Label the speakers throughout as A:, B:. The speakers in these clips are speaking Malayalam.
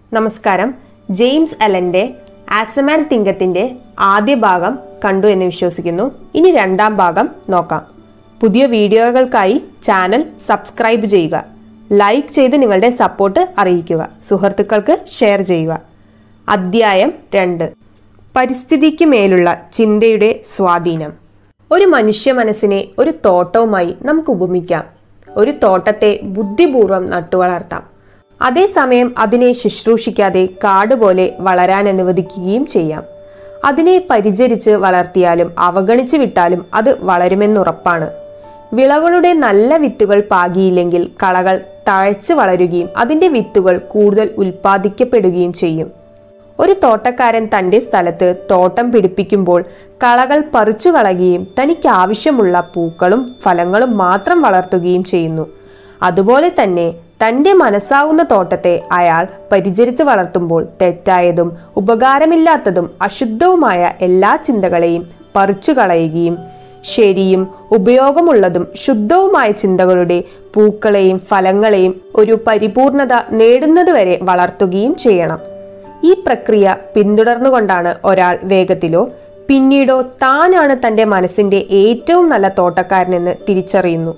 A: നമസ്കാരം ജെയിംസ് അലന്റെ ആസമാൻ തിങ്കത്തിന്റെ ആദ്യ ഭാഗം കണ്ടു എന്ന് വിശ്വസിക്കുന്നു ഇനി രണ്ടാം ഭാഗം നോക്കാം പുതിയ വീഡിയോകൾക്കായി ചാനൽ സബ്സ്ക്രൈബ് ചെയ്യുക ലൈക്ക് ചെയ്ത് നിങ്ങളുടെ സപ്പോർട്ട് അറിയിക്കുക സുഹൃത്തുക്കൾക്ക് ഷെയർ ചെയ്യുക അധ്യായം രണ്ട് പരിസ്ഥിതിക്ക് മേലുള്ള ചിന്തയുടെ സ്വാധീനം ഒരു മനുഷ്യ മനസ്സിനെ ഒരു തോട്ടവുമായി നമുക്ക് ഉപമിക്കാം ഒരു തോട്ടത്തെ ബുദ്ധിപൂർവം നട്ടുവളർത്താം അതേസമയം അതിനെ ശുശ്രൂഷിക്കാതെ കാട് പോലെ വളരാൻ അനുവദിക്കുകയും ചെയ്യാം അതിനെ പരിചരിച്ച് വളർത്തിയാലും അവഗണിച്ച് വിട്ടാലും അത് വളരുമെന്നുറപ്പാണ് വിളകളുടെ നല്ല വിത്തുകൾ പാകിയില്ലെങ്കിൽ കളകൾ തഴച്ചു വളരുകയും അതിന്റെ വിത്തുകൾ കൂടുതൽ ഉൽപ്പാദിക്കപ്പെടുകയും ചെയ്യും ഒരു തോട്ടക്കാരൻ തന്റെ സ്ഥലത്ത് തോട്ടം പിടിപ്പിക്കുമ്പോൾ കളകൾ പറിച്ചു കളയുകയും തനിക്ക് ആവശ്യമുള്ള പൂക്കളും ഫലങ്ങളും മാത്രം വളർത്തുകയും ചെയ്യുന്നു അതുപോലെ തന്നെ തന്റെ മനസ്സാവുന്ന തോട്ടത്തെ അയാൾ പരിചരിച്ച് വളർത്തുമ്പോൾ തെറ്റായതും ഉപകാരമില്ലാത്തതും അശുദ്ധവുമായ എല്ലാ ചിന്തകളെയും പറിച്ചു കളയുകയും ശരിയും ഉപയോഗമുള്ളതും ശുദ്ധവുമായ ചിന്തകളുടെ പൂക്കളെയും ഫലങ്ങളെയും ഒരു പരിപൂർണത നേടുന്നതുവരെ വളർത്തുകയും ചെയ്യണം ഈ പ്രക്രിയ പിന്തുടർന്നുകൊണ്ടാണ് ഒരാൾ വേഗത്തിലോ പിന്നീടോ താനാണ് തന്റെ മനസ്സിന്റെ ഏറ്റവും നല്ല തോട്ടക്കാരനെന്ന് തിരിച്ചറിയുന്നു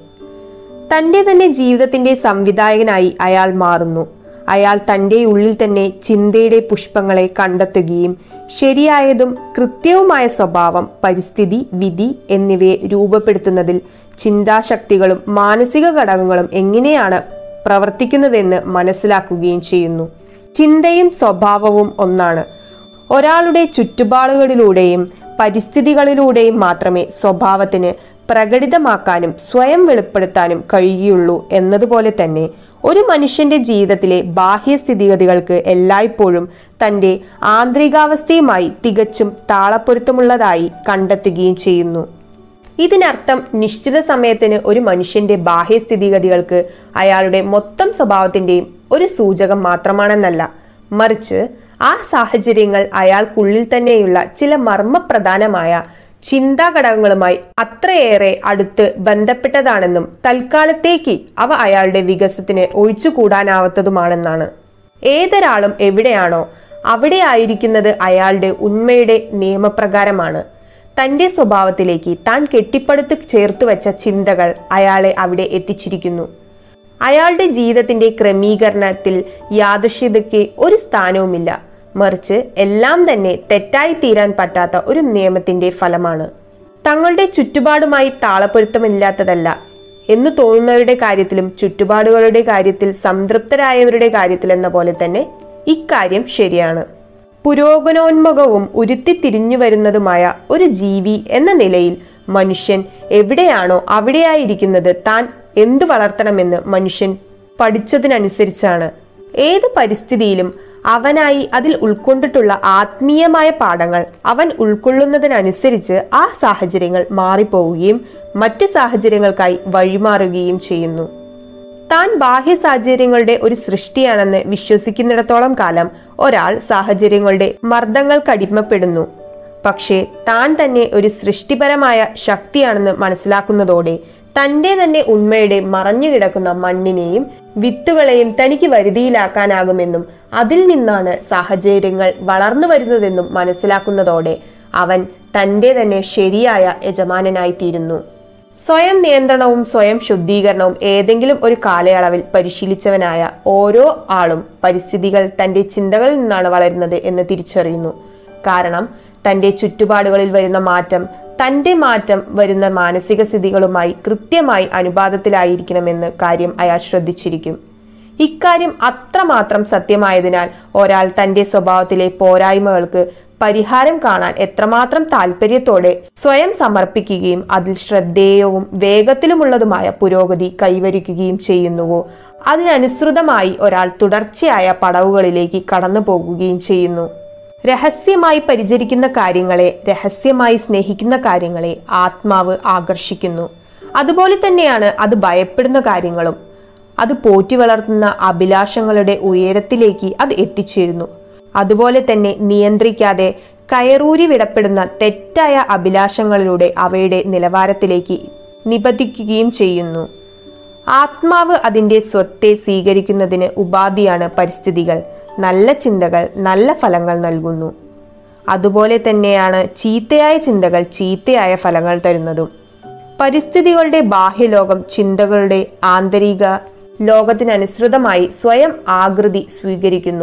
A: തന്റെ തന്നെ ജീവിതത്തിന്റെ സംവിധായകനായി അയാൾ മാറുന്നു അയാൾ തന്റെ ഉള്ളിൽ തന്നെ ചിന്തയുടെ പുഷ്പങ്ങളെ കണ്ടെത്തുകയും ശരിയായതും കൃത്യവുമായ സ്വഭാവം പരിസ്ഥിതി വിധി എന്നിവയെ രൂപപ്പെടുത്തുന്നതിൽ ചിന്താശക്തികളും മാനസിക ഘടകങ്ങളും എങ്ങനെയാണ് പ്രവർത്തിക്കുന്നതെന്ന് മനസ്സിലാക്കുകയും ചെയ്യുന്നു ചിന്തയും സ്വഭാവവും ഒന്നാണ് ഒരാളുടെ ചുറ്റുപാടുകളിലൂടെയും പരിസ്ഥിതികളിലൂടെയും മാത്രമേ സ്വഭാവത്തിന് പ്രകടിതമാക്കാനും സ്വയം വെളിപ്പെടുത്താനും കഴിയുള്ളൂ എന്നതുപോലെ തന്നെ ഒരു മനുഷ്യന്റെ ജീവിതത്തിലെ ബാഹ്യ സ്ഥിതിഗതികൾക്ക് എല്ലായ്പ്പോഴും തന്റെ ആന്തരികാവസ്ഥയുമായി തികച്ചും താളപ്പൊരുത്തമുള്ളതായി കണ്ടെത്തുകയും ചെയ്യുന്നു ഇതിനർത്ഥം നിശ്ചിത സമയത്തിന് ഒരു മനുഷ്യന്റെ ബാഹ്യ സ്ഥിതിഗതികൾക്ക് അയാളുടെ മൊത്തം സ്വഭാവത്തിന്റെയും ഒരു സൂചകം മാത്രമാണെന്നല്ല മറിച്ച് ആ സാഹചര്യങ്ങൾ അയാൾക്കുള്ളിൽ തന്നെയുള്ള ചില മർമ്മപ്രധാനമായ ചിന്താ ഘടകങ്ങളുമായി അത്രയേറെ അടുത്ത് ബന്ധപ്പെട്ടതാണെന്നും തൽക്കാലത്തേക്ക് അവ അയാളുടെ വികസനത്തിന് ഒഴിച്ചുകൂടാനാവാത്തതുമാണെന്നാണ് ഏതൊരാളും എവിടെയാണോ അവിടെ ആയിരിക്കുന്നത് അയാളുടെ ഉണ്മയുടെ നിയമപ്രകാരമാണ് തന്റെ സ്വഭാവത്തിലേക്ക് താൻ കെട്ടിപ്പടുത്ത് ചേർത്തു വെച്ച ചിന്തകൾ അയാളെ അവിടെ എത്തിച്ചിരിക്കുന്നു അയാളുടെ ജീവിതത്തിന്റെ ക്രമീകരണത്തിൽ യാദൃശ്യതയ്ക്ക് ഒരു സ്ഥാനവുമില്ല മറിച്ച് എല്ലാം തന്നെ തെറ്റായി തീരാൻ പറ്റാത്ത ഒരു നിയമത്തിന്റെ ഫലമാണ് തങ്ങളുടെ ചുറ്റുപാടുമായി താളപ്പൊരുത്തമില്ലാത്തതല്ല എന്ന് തോന്നുന്നവരുടെ കാര്യത്തിലും ചുറ്റുപാടുകളുടെ കാര്യത്തിൽ സംതൃപ്തരായവരുടെ കാര്യത്തിൽ എന്ന പോലെ തന്നെ ഇക്കാര്യം ശരിയാണ് പുരോഗമനോന്മുഖവും ഉരുത്തിത്തിരിഞ്ഞു വരുന്നതുമായ ഒരു ജീവി എന്ന നിലയിൽ മനുഷ്യൻ എവിടെയാണോ അവിടെയായിരിക്കുന്നത് താൻ എന്തു വളർത്തണമെന്ന് മനുഷ്യൻ പഠിച്ചതിനനുസരിച്ചാണ് ഏത് പരിസ്ഥിതിയിലും അവനായി അതിൽ ഉൾക്കൊണ്ടിട്ടുള്ള ആത്മീയമായ പാഠങ്ങൾ അവൻ ഉൾക്കൊള്ളുന്നതിനനുസരിച്ച് ആ സാഹചര്യങ്ങൾ മാറിപ്പോവുകയും മറ്റു സാഹചര്യങ്ങൾക്കായി വഴിമാറുകയും ചെയ്യുന്നു താൻ ബാഹ്യ സാഹചര്യങ്ങളുടെ ഒരു സൃഷ്ടിയാണെന്ന് വിശ്വസിക്കുന്നിടത്തോളം കാലം ഒരാൾ സാഹചര്യങ്ങളുടെ മർദ്ദങ്ങൾക്കടിമപ്പെടുന്നു പക്ഷേ താൻ തന്നെ ഒരു സൃഷ്ടിപരമായ ശക്തിയാണെന്ന് മനസ്സിലാക്കുന്നതോടെ തന്റെ തന്നെ ഉണ്മയുടെ മറഞ്ഞുകിടക്കുന്ന മണ്ണിനെയും വിത്തുകളെയും തനിക്ക് വരുതിയിലാക്കാനാകുമെന്നും അതിൽ നിന്നാണ് സാഹചര്യങ്ങൾ വളർന്നു വരുന്നതെന്നും മനസ്സിലാക്കുന്നതോടെ അവൻ തന്റെ തന്നെ ശരിയായ യജമാനനായി തീരുന്നു സ്വയം നിയന്ത്രണവും സ്വയം ശുദ്ധീകരണവും ഏതെങ്കിലും ഒരു കാലയളവിൽ പരിശീലിച്ചവനായ ഓരോ ആളും പരിസ്ഥിതികൾ തന്റെ ചിന്തകളിൽ നിന്നാണ് വളരുന്നത് എന്ന് തിരിച്ചറിയുന്നു കാരണം തന്റെ ചുറ്റുപാടുകളിൽ വരുന്ന മാറ്റം തന്റെ മാറ്റം വരുന്ന മാനസിക സ്ഥിതികളുമായി കൃത്യമായി അനുപാതത്തിലായിരിക്കണമെന്ന് കാര്യം അയാൾ ശ്രദ്ധിച്ചിരിക്കും ഇക്കാര്യം അത്രമാത്രം സത്യമായതിനാൽ ഒരാൾ തന്റെ സ്വഭാവത്തിലെ പോരായ്മകൾക്ക് പരിഹാരം കാണാൻ എത്രമാത്രം താല്പര്യത്തോടെ സ്വയം സമർപ്പിക്കുകയും അതിൽ ശ്രദ്ധേയവും വേഗത്തിലുമുള്ളതുമായ പുരോഗതി കൈവരിക്കുകയും ചെയ്യുന്നുവോ അതിനനുസൃതമായി ഒരാൾ തുടർച്ചയായ പടവുകളിലേക്ക് കടന്നു പോകുകയും ചെയ്യുന്നു രഹസ്യമായി പരിചരിക്കുന്ന കാര്യങ്ങളെ രഹസ്യമായി സ്നേഹിക്കുന്ന കാര്യങ്ങളെ ആത്മാവ് ആകർഷിക്കുന്നു അതുപോലെ തന്നെയാണ് അത് ഭയപ്പെടുന്ന കാര്യങ്ങളും അത് പോറ്റി വളർത്തുന്ന അഭിലാഷങ്ങളുടെ ഉയരത്തിലേക്ക് അത് എത്തിച്ചേരുന്നു അതുപോലെ തന്നെ നിയന്ത്രിക്കാതെ കയറൂരി വിടപ്പെടുന്ന തെറ്റായ അഭിലാഷങ്ങളിലൂടെ അവയുടെ നിലവാരത്തിലേക്ക് നിബന്ധിക്കുകയും ചെയ്യുന്നു ആത്മാവ് അതിന്റെ സ്വത്തെ സ്വീകരിക്കുന്നതിന് ഉപാധിയാണ് പരിസ്ഥിതികൾ നല്ല ചിന്തകൾ നല്ല ഫലങ്ങൾ നൽകുന്നു അതുപോലെ തന്നെയാണ് ചീത്തയായ ചിന്തകൾ ചീത്തയായ ഫലങ്ങൾ തരുന്നതും പരിസ്ഥിതികളുടെ ബാഹ്യലോകം ചിന്തകളുടെ ആന്തരിക ലോകത്തിനനുസൃതമായി സ്വയം ആകൃതി സ്വീകരിക്കുന്നു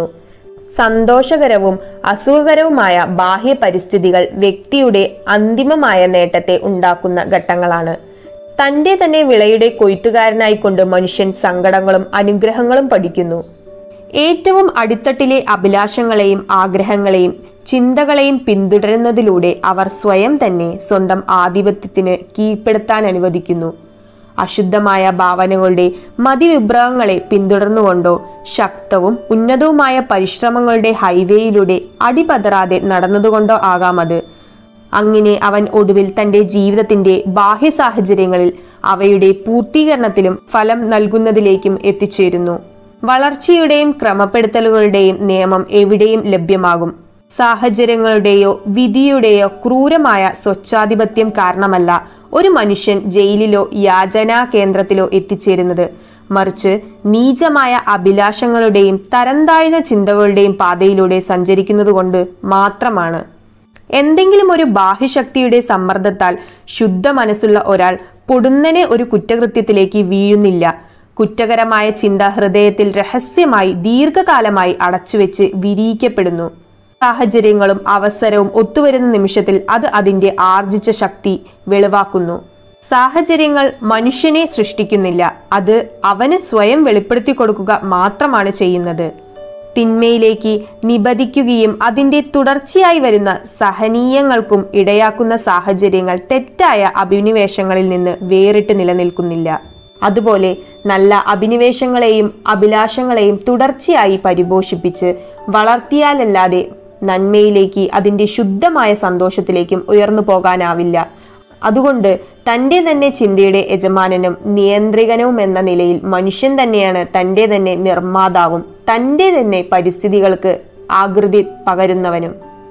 A: സന്തോഷകരവും അസുഖകരവുമായ ബാഹ്യ പരിസ്ഥിതികൾ വ്യക്തിയുടെ അന്തിമമായ നേട്ടത്തെ ഉണ്ടാക്കുന്ന ഘട്ടങ്ങളാണ് തന്റെ തന്നെ വിളയുടെ കൊയ്ത്തുകാരനായിക്കൊണ്ട് മനുഷ്യൻ സങ്കടങ്ങളും അനുഗ്രഹങ്ങളും പഠിക്കുന്നു ഏറ്റവും അടിത്തട്ടിലെ അഭിലാഷങ്ങളെയും ആഗ്രഹങ്ങളെയും ചിന്തകളെയും പിന്തുടരുന്നതിലൂടെ അവർ സ്വയം തന്നെ സ്വന്തം ആധിപത്യത്തിന് കീഴ്പ്പെടുത്താൻ അനുവദിക്കുന്നു അശുദ്ധമായ ഭാവനകളുടെ മതിവിഭ്രഹങ്ങളെ പിന്തുടർന്നുകൊണ്ടോ ശക്തവും ഉന്നതവുമായ പരിശ്രമങ്ങളുടെ ഹൈവേയിലൂടെ അടിപതറാതെ നടന്നതുകൊണ്ടോ ആകാം അത് അങ്ങനെ അവൻ ഒടുവിൽ തന്റെ ജീവിതത്തിന്റെ ബാഹ്യ സാഹചര്യങ്ങളിൽ അവയുടെ പൂർത്തീകരണത്തിലും ഫലം നൽകുന്നതിലേക്കും എത്തിച്ചേരുന്നു വളർച്ചയുടെയും ക്രമപ്പെടുത്തലുകളുടെയും നിയമം എവിടെയും ലഭ്യമാകും സാഹചര്യങ്ങളുടെയോ വിധിയുടെയോ ക്രൂരമായ സ്വച്ഛാധിപത്യം കാരണമല്ല ഒരു മനുഷ്യൻ ജയിലിലോ യാചനാ കേന്ദ്രത്തിലോ എത്തിച്ചേരുന്നത് മറിച്ച് നീചമായ അഭിലാഷങ്ങളുടെയും തരംതാഴ്ന്ന ചിന്തകളുടെയും പാതയിലൂടെ സഞ്ചരിക്കുന്നതുകൊണ്ട് മാത്രമാണ് എന്തെങ്കിലും ഒരു ബാഹ്യശക്തിയുടെ സമ്മർദ്ദത്താൽ ശുദ്ധ മനസ്സുള്ള ഒരാൾ പൊടുന്നനെ ഒരു കുറ്റകൃത്യത്തിലേക്ക് വീഴുന്നില്ല കുറ്റകരമായ ചിന്ത ഹൃദയത്തിൽ രഹസ്യമായി ദീർഘകാലമായി അടച്ചുവെച്ച് വിരിയിക്കപ്പെടുന്നു സാഹചര്യങ്ങളും അവസരവും ഒത്തുവരുന്ന നിമിഷത്തിൽ അത് അതിന്റെ ആർജിച്ച ശക്തി വെളിവാക്കുന്നു സാഹചര്യങ്ങൾ മനുഷ്യനെ സൃഷ്ടിക്കുന്നില്ല അത് അവന് സ്വയം വെളിപ്പെടുത്തി കൊടുക്കുക മാത്രമാണ് ചെയ്യുന്നത് തിന്മയിലേക്ക് നിബദിക്കുകയും അതിന്റെ തുടർച്ചയായി വരുന്ന സഹനീയങ്ങൾക്കും ഇടയാക്കുന്ന സാഹചര്യങ്ങൾ തെറ്റായ അഭിനിവേശങ്ങളിൽ നിന്ന് വേറിട്ട് നിലനിൽക്കുന്നില്ല അതുപോലെ നല്ല അഭിനിവേശങ്ങളെയും അഭിലാഷങ്ങളെയും തുടർച്ചയായി പരിപോഷിപ്പിച്ച് വളർത്തിയാലല്ലാതെ നന്മയിലേക്ക് അതിന്റെ ശുദ്ധമായ സന്തോഷത്തിലേക്കും ഉയർന്നു പോകാനാവില്ല അതുകൊണ്ട് തന്റെ തന്നെ ചിന്തയുടെ യജമാനനും നിയന്ത്രികനും എന്ന നിലയിൽ മനുഷ്യൻ തന്നെയാണ് തന്റെ തന്നെ നിർമ്മാതാവും തന്റെ തന്നെ പരിസ്ഥിതികൾക്ക് ആകൃതി പകരുന്നവനും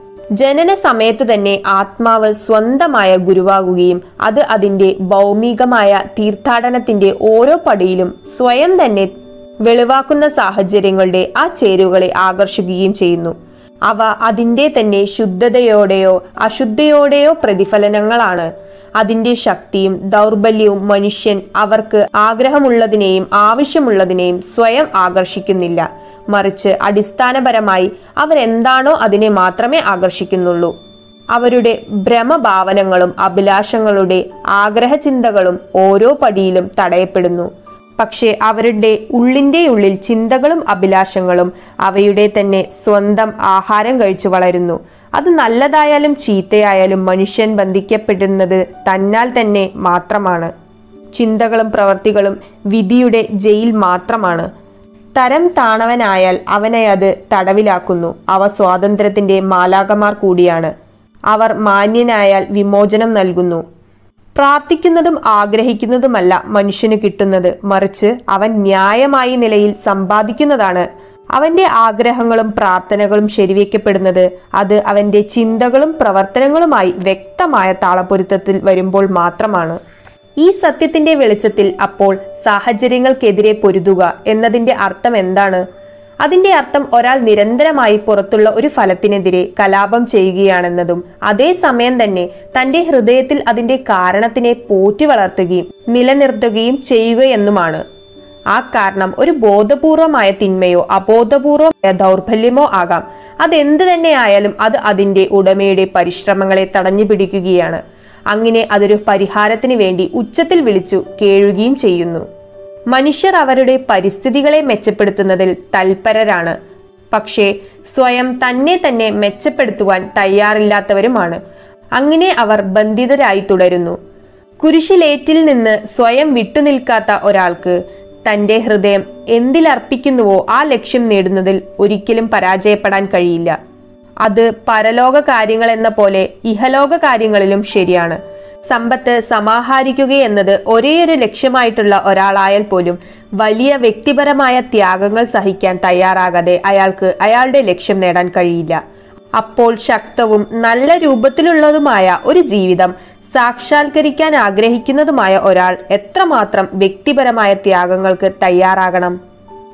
A: ജനന സമയത്ത് തന്നെ ആത്മാവ് സ്വന്തമായ ഗുരുവാകുകയും അത് അതിന്റെ ഭൗമികമായ തീർത്ഥാടനത്തിന്റെ ഓരോ പടിയിലും സ്വയം തന്നെ വെളിവാക്കുന്ന സാഹചര്യങ്ങളുടെ ആ ചേരുവകളെ ആകർഷിക്കുകയും ചെയ്യുന്നു അവ അതിന്റെ തന്നെ ശുദ്ധതയോടെയോ അശുദ്ധയോടെയോ പ്രതിഫലനങ്ങളാണ് അതിന്റെ ശക്തിയും ദൗർബല്യവും മനുഷ്യൻ അവർക്ക് ആഗ്രഹമുള്ളതിനെയും ആവശ്യമുള്ളതിനെയും സ്വയം ആകർഷിക്കുന്നില്ല മറിച്ച് അടിസ്ഥാനപരമായി അവരെന്താണോ അതിനെ മാത്രമേ ആകർഷിക്കുന്നുള്ളൂ അവരുടെ ഭ്രമഭാവനങ്ങളും അഭിലാഷങ്ങളുടെ ആഗ്രഹചിന്തകളും ഓരോ പടിയിലും തടയപ്പെടുന്നു പക്ഷേ അവരുടെ ഉള്ളിന്റെ ഉള്ളിൽ ചിന്തകളും അഭിലാഷങ്ങളും അവയുടെ തന്നെ സ്വന്തം ആഹാരം കഴിച്ചു വളരുന്നു അത് നല്ലതായാലും ചീത്തയായാലും മനുഷ്യൻ ബന്ധിക്കപ്പെടുന്നത് തന്നാൽ തന്നെ മാത്രമാണ് ചിന്തകളും പ്രവർത്തികളും വിധിയുടെ ജയിൽ മാത്രമാണ് തരം താണവനായാൽ അവനെ അത് തടവിലാക്കുന്നു അവ സ്വാതന്ത്ര്യത്തിന്റെ മാലാകമാർ കൂടിയാണ് അവർ മാന്യനായാൽ വിമോചനം നൽകുന്നു പ്രാർത്ഥിക്കുന്നതും ആഗ്രഹിക്കുന്നതുമല്ല മനുഷ്യന് കിട്ടുന്നത് മറിച്ച് അവൻ ന്യായമായ നിലയിൽ സമ്പാദിക്കുന്നതാണ് അവന്റെ ആഗ്രഹങ്ങളും പ്രാർത്ഥനകളും ശരിവെക്കപ്പെടുന്നത് അത് അവന്റെ ചിന്തകളും പ്രവർത്തനങ്ങളുമായി വ്യക്തമായ താളപ്പൊരുത്തത്തിൽ വരുമ്പോൾ മാത്രമാണ് ഈ സത്യത്തിന്റെ വെളിച്ചത്തിൽ അപ്പോൾ സാഹചര്യങ്ങൾക്കെതിരെ പൊരുതുക എന്നതിന്റെ അർത്ഥം എന്താണ് അതിന്റെ അർത്ഥം ഒരാൾ നിരന്തരമായി പുറത്തുള്ള ഒരു ഫലത്തിനെതിരെ കലാപം ചെയ്യുകയാണെന്നതും അതേസമയം തന്നെ തന്റെ ഹൃദയത്തിൽ അതിന്റെ കാരണത്തിനെ പോറ്റി വളർത്തുകയും നിലനിർത്തുകയും ചെയ്യുകയെന്നുമാണ് ആ കാരണം ഒരു ബോധപൂർവമായ തിന്മയോ അബോധപൂർവമായ ദൗർബല്യമോ ആകാം അതെന്ത് തന്നെ ആയാലും അത് അതിന്റെ ഉടമയുടെ പരിശ്രമങ്ങളെ തടഞ്ഞു പിടിക്കുകയാണ് അങ്ങനെ അതൊരു പരിഹാരത്തിന് വേണ്ടി ഉച്ചത്തിൽ വിളിച്ചു കേഴുകയും ചെയ്യുന്നു മനുഷ്യർ അവരുടെ പരിസ്ഥിതികളെ മെച്ചപ്പെടുത്തുന്നതിൽ തൽപരരാണ് പക്ഷേ സ്വയം തന്നെ തന്നെ മെച്ചപ്പെടുത്തുവാൻ തയ്യാറില്ലാത്തവരുമാണ് അങ്ങനെ അവർ ബന്ധിതരായി തുടരുന്നു കുരിശിലേറ്റിൽ നിന്ന് സ്വയം വിട്ടുനിൽക്കാത്ത ഒരാൾക്ക് തന്റെ ഹൃദയം എന്തിലർപ്പിക്കുന്നുവോ ആ ലക്ഷ്യം നേടുന്നതിൽ ഒരിക്കലും പരാജയപ്പെടാൻ കഴിയില്ല അത് പരലോക കാര്യങ്ങൾ എന്ന പോലെ ഇഹലോക കാര്യങ്ങളിലും ശരിയാണ് സമ്പത്ത് സമാഹരിക്കുകയെന്നത് ഒരേയൊരു ലക്ഷ്യമായിട്ടുള്ള ഒരാളായാൽ പോലും വലിയ വ്യക്തിപരമായ ത്യാഗങ്ങൾ സഹിക്കാൻ തയ്യാറാകാതെ അയാൾക്ക് അയാളുടെ ലക്ഷ്യം നേടാൻ കഴിയില്ല അപ്പോൾ ശക്തവും നല്ല രൂപത്തിലുള്ളതുമായ ഒരു ജീവിതം സാക്ഷാത്കരിക്കാൻ ആഗ്രഹിക്കുന്നതുമായ ഒരാൾ എത്രമാത്രം വ്യക്തിപരമായ ത്യാഗങ്ങൾക്ക് തയ്യാറാകണം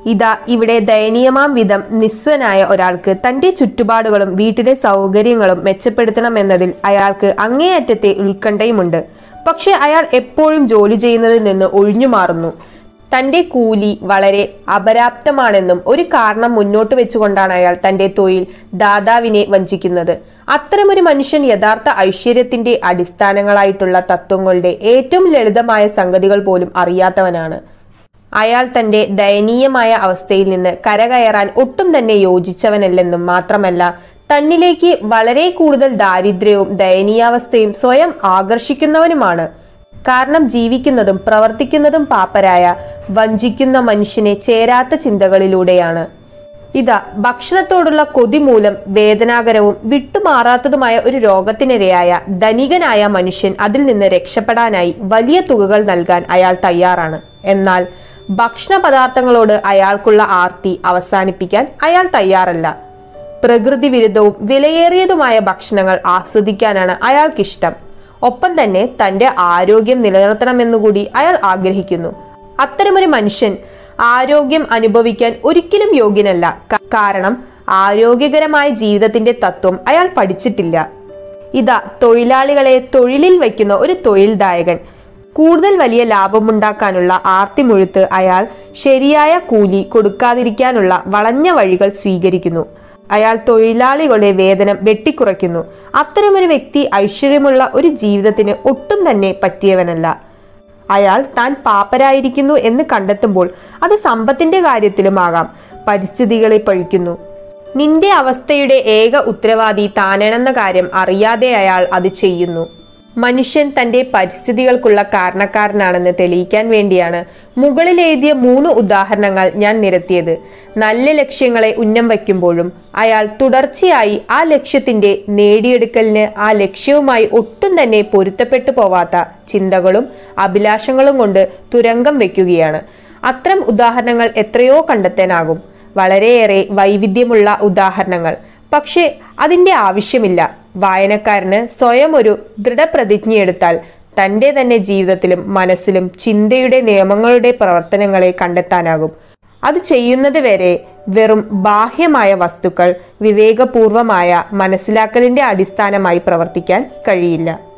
A: ഇതാ ഇവിടെ ദയനീയമാം വിധം നിസ്വനായ ഒരാൾക്ക് തന്റെ ചുറ്റുപാടുകളും വീട്ടിലെ സൗകര്യങ്ങളും മെച്ചപ്പെടുത്തണമെന്നതിൽ അയാൾക്ക് അങ്ങേയറ്റത്തെ ഉത്കണ്ഠയുമുണ്ട് പക്ഷെ അയാൾ എപ്പോഴും ജോലി ചെയ്യുന്നതിൽ നിന്ന് ഒഴിഞ്ഞു മാറുന്നു തന്റെ കൂലി വളരെ അപര്യാപ്തമാണെന്നും ഒരു കാരണം മുന്നോട്ട് വെച്ചുകൊണ്ടാണ് അയാൾ തന്റെ തൊഴിൽ ദാതാവിനെ വഞ്ചിക്കുന്നത് അത്തരമൊരു മനുഷ്യൻ യഥാർത്ഥ ഐശ്വര്യത്തിന്റെ അടിസ്ഥാനങ്ങളായിട്ടുള്ള തത്വങ്ങളുടെ ഏറ്റവും ലളിതമായ സംഗതികൾ പോലും അറിയാത്തവനാണ് അയാൾ തന്റെ ദയനീയമായ അവസ്ഥയിൽ നിന്ന് കരകയറാൻ ഒട്ടും തന്നെ യോജിച്ചവനല്ലെന്നും മാത്രമല്ല തന്നിലേക്ക് വളരെ കൂടുതൽ ദാരിദ്ര്യവും ദയനീയാവസ്ഥയും സ്വയം ആകർഷിക്കുന്നവനുമാണ് കാരണം ജീവിക്കുന്നതും പ്രവർത്തിക്കുന്നതും പാപ്പരായ വഞ്ചിക്കുന്ന മനുഷ്യനെ ചേരാത്ത ചിന്തകളിലൂടെയാണ് ഇതാ ഭക്ഷണത്തോടുള്ള കൊതി മൂലം വേദനാകരവും വിട്ടുമാറാത്തതുമായ ഒരു രോഗത്തിനിരയായ ധനികനായ മനുഷ്യൻ അതിൽ നിന്ന് രക്ഷപ്പെടാനായി വലിയ തുകകൾ നൽകാൻ അയാൾ തയ്യാറാണ് എന്നാൽ ഭക്ഷണ പദാർത്ഥങ്ങളോട് അയാൾക്കുള്ള ആർത്തി അവസാനിപ്പിക്കാൻ അയാൾ തയ്യാറല്ല പ്രകൃതി വിരുദ്ധവും വിലയേറിയതുമായ ഭക്ഷണങ്ങൾ ആസ്വദിക്കാനാണ് അയാൾക്കിഷ്ടം ഒപ്പം തന്നെ തന്റെ ആരോഗ്യം നിലനിർത്തണമെന്നുകൂടി അയാൾ ആഗ്രഹിക്കുന്നു അത്തരമൊരു മനുഷ്യൻ ആരോഗ്യം അനുഭവിക്കാൻ ഒരിക്കലും യോഗ്യനല്ല ക- കാരണം ആരോഗ്യകരമായ ജീവിതത്തിന്റെ തത്വം അയാൾ പഠിച്ചിട്ടില്ല ഇതാ തൊഴിലാളികളെ തൊഴിലിൽ വയ്ക്കുന്ന ഒരു തൊഴിൽദായകൻ കൂടുതൽ വലിയ ലാഭമുണ്ടാക്കാനുള്ള ആർത്തിമുഴുത്ത് അയാൾ ശരിയായ കൂലി കൊടുക്കാതിരിക്കാനുള്ള വളഞ്ഞ വഴികൾ സ്വീകരിക്കുന്നു അയാൾ തൊഴിലാളികളുടെ വേതനം വെട്ടിക്കുറയ്ക്കുന്നു അത്തരമൊരു വ്യക്തി ഐശ്വര്യമുള്ള ഒരു ജീവിതത്തിന് ഒട്ടും തന്നെ പറ്റിയവനല്ല അയാൾ താൻ പാപ്പരായിരിക്കുന്നു എന്ന് കണ്ടെത്തുമ്പോൾ അത് സമ്പത്തിന്റെ കാര്യത്തിലുമാകാം പരിസ്ഥിതികളെ പഴിക്കുന്നു നിന്റെ അവസ്ഥയുടെ ഏക ഉത്തരവാദി താനാണെന്ന കാര്യം അറിയാതെ അയാൾ അത് ചെയ്യുന്നു മനുഷ്യൻ തന്റെ പരിസ്ഥിതികൾക്കുള്ള കാരണക്കാരനാണെന്ന് തെളിയിക്കാൻ വേണ്ടിയാണ് മുകളിൽ എഴുതിയ മൂന്ന് ഉദാഹരണങ്ങൾ ഞാൻ നിരത്തിയത് നല്ല ലക്ഷ്യങ്ങളെ ഉന്നം വയ്ക്കുമ്പോഴും അയാൾ തുടർച്ചയായി ആ ലക്ഷ്യത്തിന്റെ നേടിയെടുക്കലിന് ആ ലക്ഷ്യവുമായി ഒട്ടും തന്നെ പൊരുത്തപ്പെട്ടു പോവാത്ത ചിന്തകളും അഭിലാഷങ്ങളും കൊണ്ട് തുരങ്കം വെക്കുകയാണ് അത്തരം ഉദാഹരണങ്ങൾ എത്രയോ കണ്ടെത്താനാകും വളരെയേറെ വൈവിധ്യമുള്ള ഉദാഹരണങ്ങൾ പക്ഷേ അതിന്റെ ആവശ്യമില്ല വായനക്കാരന് സ്വയം ഒരു ദൃഢപ്രതിജ്ഞയെടുത്താൽ തന്റെ തന്നെ ജീവിതത്തിലും മനസ്സിലും ചിന്തയുടെ നിയമങ്ങളുടെ പ്രവർത്തനങ്ങളെ കണ്ടെത്താനാകും അത് ചെയ്യുന്നത് വരെ വെറും ബാഹ്യമായ വസ്തുക്കൾ വിവേകപൂർവമായ മനസ്സിലാക്കലിന്റെ അടിസ്ഥാനമായി പ്രവർത്തിക്കാൻ കഴിയില്ല